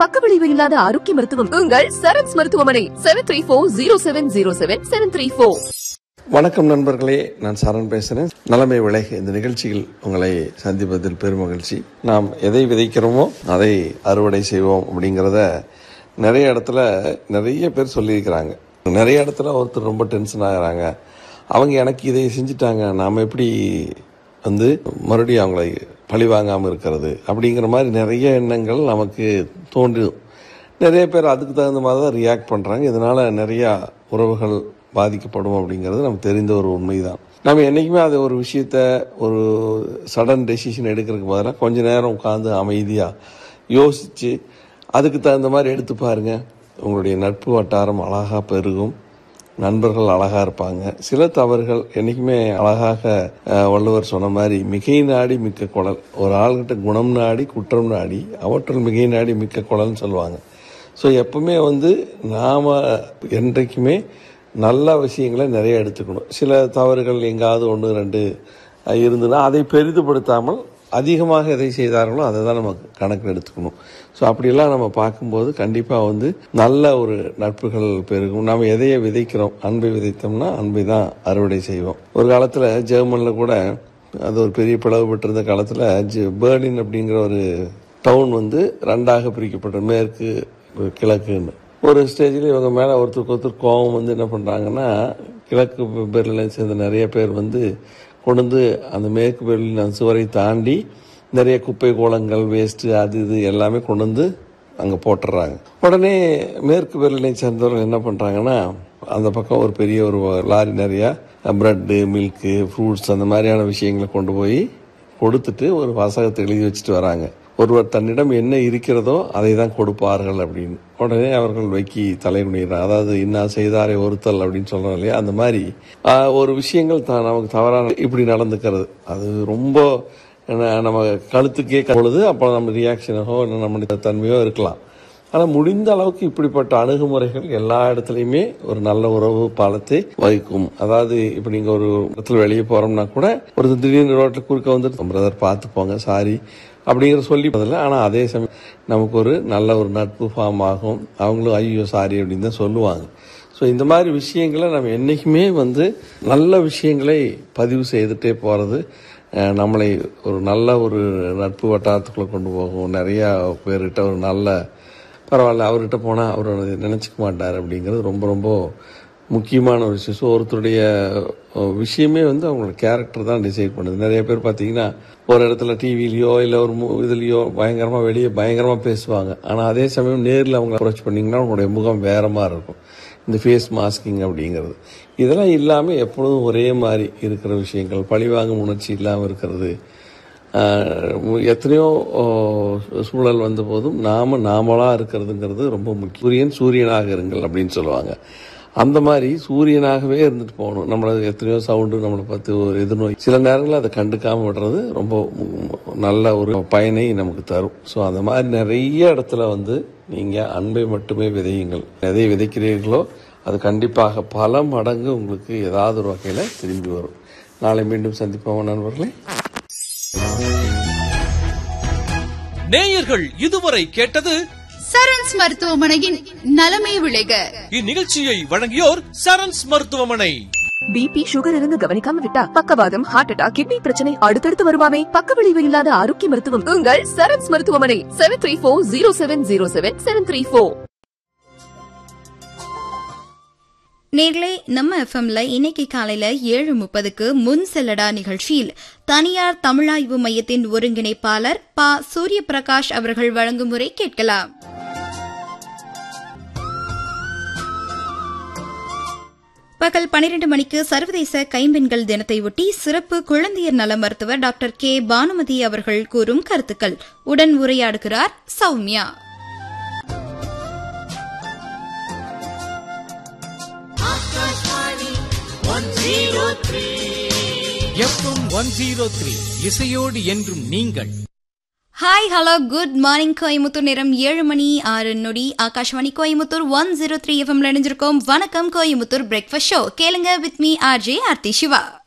பக்கவிளைவு இல்லாத ஆரோக்கிய மருத்துவம் உங்கள் சரண்ஸ் மருத்துவமனை seven three four zero seven zero seven seven three four வணக்கம் நண்பர்களே நான் சரண் பேசுகிறேன் நலமை விலை இந்த நிகழ்ச்சியில் உங்களை சந்திப்பதில் பெருமகிழ்ச்சி நாம் எதை விதைக்கிறோமோ அதை அறுவடை செய்வோம் அப்படிங்கிறத நிறைய இடத்துல நிறைய பேர் சொல்லியிருக்கிறாங்க நிறைய இடத்துல ஒருத்தர் ரொம்ப டென்ஷன் ஆகுறாங்க அவங்க எனக்கு இதை செஞ்சுட்டாங்க நாம் எப்படி வந்து மறுபடியும் அவங்களை பழி வாங்காமல் இருக்கிறது அப்படிங்கிற மாதிரி நிறைய எண்ணங்கள் நமக்கு தோன்றும் நிறைய பேர் அதுக்கு தகுந்த மாதிரி தான் ரியாக்ட் பண்ணுறாங்க இதனால் நிறையா உறவுகள் பாதிக்கப்படும் அப்படிங்கிறது நமக்கு தெரிந்த ஒரு உண்மைதான் நம்ம என்றைக்குமே அது ஒரு விஷயத்த ஒரு சடன் டெசிஷன் எடுக்கிறதுக்கு பதிலாக கொஞ்ச நேரம் உட்காந்து அமைதியாக யோசித்து அதுக்கு தகுந்த மாதிரி எடுத்து பாருங்க உங்களுடைய நட்பு வட்டாரம் அழகாக பெருகும் நண்பர்கள் அழகாக இருப்பாங்க சில தவறுகள் என்றைக்குமே அழகாக அஹ், வள்ளுவர் சொன்ன மாதிரி மிகை நாடி மிக்க குழல் ஒரு ஆள்கிட்ட குணம் நாடி குற்றம் நாடி அவற்றுள் மிகை நாடி மிக்க குழல்னு சொல்லுவாங்க ஸோ எப்பவுமே வந்து நாம் என்றைக்குமே நல்ல விஷயங்களை நிறைய எடுத்துக்கணும் சில தவறுகள் எங்காவது ஒன்று ரெண்டு அஹ், இருந்துன்னா அதை பெரிதுபடுத்தாமல் அதிகமாக எதை செய்தார்களோ அதை தான் நம்ம கணக்கில் எடுத்துக்கணும் ஸோ அப்படியெல்லாம் நம்ம பார்க்கும்போது கண்டிப்பாக வந்து நல்ல ஒரு நட்புகள் பெருகும் நம்ம எதையை விதைக்கிறோம் அன்பை விதைத்தோம்னா அன்பை தான் அறுவடை செய்வோம் ஒரு காலத்தில் ஜெர்மனில் கூட அது ஒரு பெரிய பிளவுபட்டிருந்த காலத்தில் ஜெ- பெர்லின் அப்படிங்கிற ஒரு டவுன் வந்து ரெண்டாக பிரிக்கப்பட்ட மேற்கு கிழக்குன்னு ஒரு ஸ்டேஜில் இவங்க மேலே ஒருத்தருக்கு ஒருத்தர் கோபம் வந்து என்ன பண்ணுறாங்கன்னா கிழக்கு பெர்லினை சேர்ந்த நிறைய பேர் வந்து கொண்டு வந்து அந்த மேற்கு பெர்லின் அந்த சுவரை தாண்டி நிறைய குப்பை கோலங்கள் வேஸ்ட்டு அது இது எல்லாமே கொண்டு வந்து அங்கே போட்டுடுறாங்க உடனே மேற்கு பெர்லினை சேர்ந்தவர்கள் என்ன பண்ணுறாங்கன்னா அந்த பக்கம் ஒரு பெரிய ஒரு லாரி நிறையா ப்ரெட்டு மில்க்கு ஃப்ரூட்ஸ் அந்த மாதிரியான விஷயங்களை கொண்டு போய் கொடுத்துட்டு ஒரு வாசகத்தை எழுதி வச்சுட்டு வராங்க ஒருவர் தன்னிடம் என்ன இருக்கிறதோ அதை தான் கொடுப்பார்கள் அப்படின்னு உடனே அவர்கள் வைக்கி தலைமுடிகிறார் அதாவது இன்னா செய்தாரை ஒருத்தல் அப்படின்னு சொல்றோம் இல்லையா அந்த மாதிரி ஆஹ், ஒரு விஷயங்கள் தான் நமக்கு தவறான இப்படி நடந்துக்கிறது அது ரொம்ப என்ன, நம்ம கழுத்துக்கே பொழுது அப்போ நம்ம ரியாக்ஷனோ இல்லை நம்முடைய தன்மையோ இருக்கலாம் ஆனால் முடிந்த அளவுக்கு இப்படிப்பட்ட அணுகுமுறைகள் எல்லா இடத்துலையுமே ஒரு நல்ல உறவு பாலத்தை வகிக்கும் அதாவது இப்போ நீங்கள் ஒரு இடத்துல வெளியே போகிறோம்னா கூட ஒரு திடீர்னு ரோட்டில் குறுக்க வந்துட்டு பிரதர் பார்த்து போங்க சாரி அப்படிங்கிற சொல்லி பதில்ல ஆனால் அதே சமயம் நமக்கு ஒரு நல்ல ஒரு நட்பு ஃபார்ம் ஆகும் அவங்களும் ஐயோ சாரி அப்படின்னு தான் சொல்லுவாங்க ஸோ இந்த மாதிரி விஷயங்களை நம்ம என்றைக்குமே வந்து நல்ல விஷயங்களை பதிவு செய்துட்டே போகிறது அஹ், நம்மளை ஒரு நல்ல ஒரு நட்பு வட்டாரத்துக்குள்ளே கொண்டு போகும் நிறையா பேர்கிட்ட ஒரு நல்ல பரவாயில்ல அவர்கிட்ட போனால் அவர் அதை நினச்சிக்க மாட்டார் அப்படிங்கிறது ரொம்ப ரொம்ப முக்கியமான ஒரு விஷயம் ஸோ ஒருத்தருடைய அஹ், விஷயமே வந்து அவங்களோட கேரக்டர் தான் டிசைட் பண்ணுது நிறைய பேர் பார்த்தீங்கன்னா ஒரு இடத்துல டிவிலையோ இல்லை ஒரு மு இதுலேயோ பயங்கரமாக வெளியே பயங்கரமாக பேசுவாங்க ஆனால் அதே சமயம் நேரில் அவங்க அப்ரோச் பண்ணிங்கன்னா அவங்களுடைய முகம் வேற மாதிரி இருக்கும் இந்த ஃபேஸ் மாஸ்கிங் அப்படிங்கிறது இதெல்லாம் இல்லாமல் எப்பொழுதும் ஒரே மாதிரி இருக்கிற விஷயங்கள் பழிவாங்கும் உணர்ச்சி இல்லாமல் இருக்கிறது ஆஹ் எத்தனையோ ஓ, சூழல் வந்த போதும் நாம நாமளா இருக்கிறதுங்கிறது ரொம்ப முக்கியம் சூரியன் சூரியனாக இருங்கள் அப்படின்னு சொல்லுவாங்க அந்த மாதிரி சூரியனாகவே இருந்துட்டு போகணும் நம்மள எத்தனையோ சவுண்டு நம்மளை பார்த்து ஒரு எதிர்நோய் சில நேரங்களில் அதை கண்டுக்காம விடுறது ரொம்ப மு- நல்ல ஒரு பயனை நமக்கு தரும் ஸோ அந்த மாதிரி நிறைய இடத்துல வந்து நீங்கள் அன்பை மட்டுமே விதையுங்கள் எதை விதைக்கிறீர்களோ அது கண்டிப்பாக பல மடங்கு உங்களுக்கு ஏதாவது ஒரு வகையில் திரும்பி வரும் நாளை மீண்டும் சந்திப்போம் நண்பர்களே நேயர்கள் இதுவரை கேட்டது சரண்ஸ் மருத்துவமனையின் நலமே விளைக இந்நிகழ்ச்சியை வழங்கியோர் சரண்ஸ் மருத்துவமனை பிபி சுகர் இருந்து கவனிக்காம விட்டா பக்கவாதம் ஹார்ட் அட்டாக் கிட்னி பிரச்சனை அடுத்தடுத்து வருமாமே பக்கவிளைவு இல்லாத ஆரோக்கிய மருத்துவம் உங்கள் சரண்ஸ் மருத்துவமனை seven three four zero seven zero seven seven three four நேர்களே நம்ம எஃப்எம்ல இன்னைக்கு காலையில ஏழு முப்பதுக்கு முன் செல்லடா நிகழ்ச்சியில் தனியார் தமிழாய்வு மையத்தின் ஒருங்கிணைப்பாளர் ப சூரியபிரகாஷ் அவர்கள் வழங்கும் முறை கேட்கலாம் பகல் பனிரெண்டு மணிக்கு சர்வதேச கைம்பெண்கள் தினத்தை ஒட்டி சிறப்பு குழந்தையர் நல மருத்துவர் டாக்டர் கே பானுமதி அவர்கள் கூறும் கருத்துக்கள் உடன் உரையாடுகிறார் Sowmya FM one zero three இசையோடு என்றும் நீங்கள் hi hello good morning Coimbatore நேரம் ஏழு மணி ஆறு நொடி Akashvani Coimbatore one zero three எஃப்எம்ல இணைஞ்சிருக்கோம் வணக்கம் கோயமுத்தூர் பிரேக்ஃபாஸ்ட் ஷோ கேளுங்க with me RJ Aarthi Siva